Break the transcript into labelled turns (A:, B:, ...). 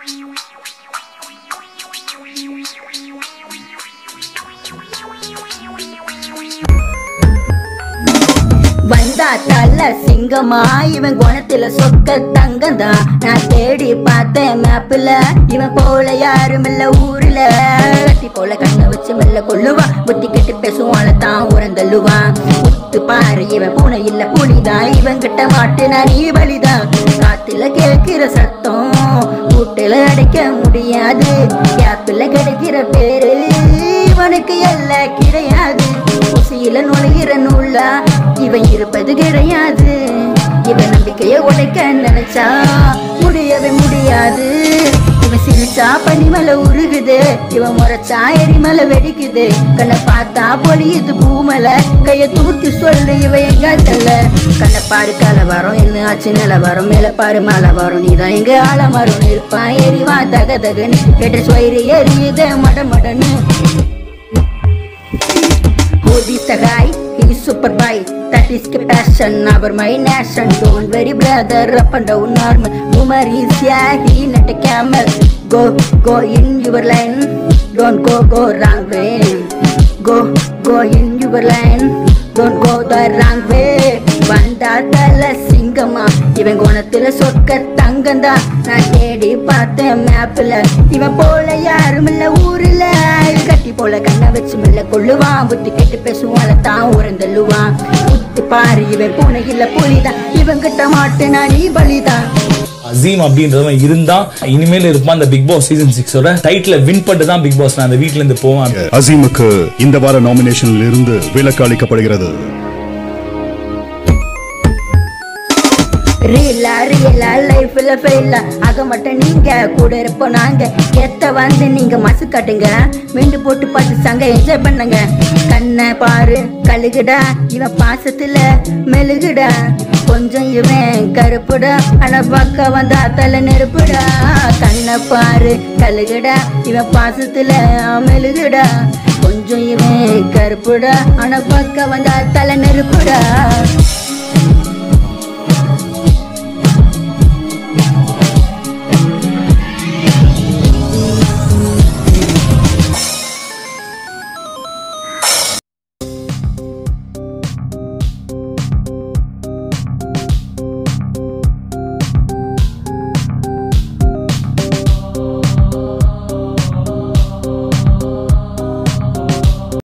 A: வந்தா தல சிங்கமா இவன் குணத்துல சொக்க தங்கந்தான் நான் தேடி பார்த்தேன் மேப்ல இவன் போல யாரும் இல்ல ஊர்ல கட்டி போல கண்ணை வச்சு மெல்ல கொள்ளுவான் புத்தி கெட்டு பேசுவான் தான் உரந்தள்ளுவான் உத்து பாரு இவன் பூனை இல்ல புலிதான் இவன் கிட்ட மாட்டுனா நீ வலிதான் காத்துல கேட்கிற சத்தம் கூட்டுல அடைக்க முடியாது கேப்பில் கிடைக்கிற பேரு இவனுக்கு எல்லாம் கிடையாது குசியில நுழைகிற நூலா இவன் இருப்பது கிடையாது இவன் நம்பிக்கைய உடைக்க நினைச்சா முடியவே முடியாது இவன் சிரிச்சா பனிமலை உருகுது இவன் முறைச்சா எரிமலை வெடிக்குது கண்ணை பார்த்தா பொழியுது பூமலை கைய தூக்கி சொல்லு இவன் எங்க தல்ல கண்ணை பாரு கலை வரும் என்ன ஆச்சு நில வரும் மேல பாரு மலை வரும் நீதான் எங்க ஆலமரம் இருப்பான் எரிவா தக தகன்னு கேட்ட சொயிறு எரியுது மட மடன்னு Hold is the guy, he is super by That is the passion, our my nation Don't worry brother, up and down normal Umar is yeah, he not a camel Go, go in your line Don't go, go wrong way Go, go in your line Don't go the wrong way வந்தா தல சிங்கமா இவன் குணத்துல சொக்க தங்கந்தா நான் தேடி பார்த்தேன் மேப்ல இவன் போல யாரும் இல்ல ஊர்ல கட்டி போல கண்ணை வச்சு மெல்ல கொள்ளுவான் புத்தி கெட்டு பேசுவான் தான் உறந்தள்ளுவான் புத்தி பாரு இவன் பூனை இல்ல புலிதான் இவன் கிட்ட மாட்டுனா நீ பலிதான்
B: அசீம் அப்படின்றவன் இருந்தா இனிமேல் இருப்பான் அந்த பிக் பாஸ் சீசன் சிக்ஸோட டைட்டில் வின் பண்ணிட்டு தான் பிக் பாஸ் நான் அந்த வீட்ல இருந்து போவேன்
C: அசீமுக்கு இந்த வார நாமினேஷனில் இருந்து விலக்கு அளிக்கப்படுகிறது
A: ரீலா ரியலா லைஃப்ல ஃபெயிலா ஆக மாட்டேன் நீங்க கூட இருப்போம் நாங்க எத்த வந்து நீங்க மசு காட்டுங்க மீண்டு போட்டு பார்த்து சங்க என்ஜாய் பண்ணுங்க கண்ணை பாரு கழுகுடா இவன் பாசத்துல மெழுகுடா கொஞ்சம் இவன் கருப்புடா ஆனா பக்கம் வந்தா தலை நெருப்புடா கண்ணை பாரு கழுகுடா இவன் பாசத்துல மெழுகுடா கொஞ்சம் இவன் கருப்புடா ஆனா பக்கம் வந்தா தலை நெருப்புடா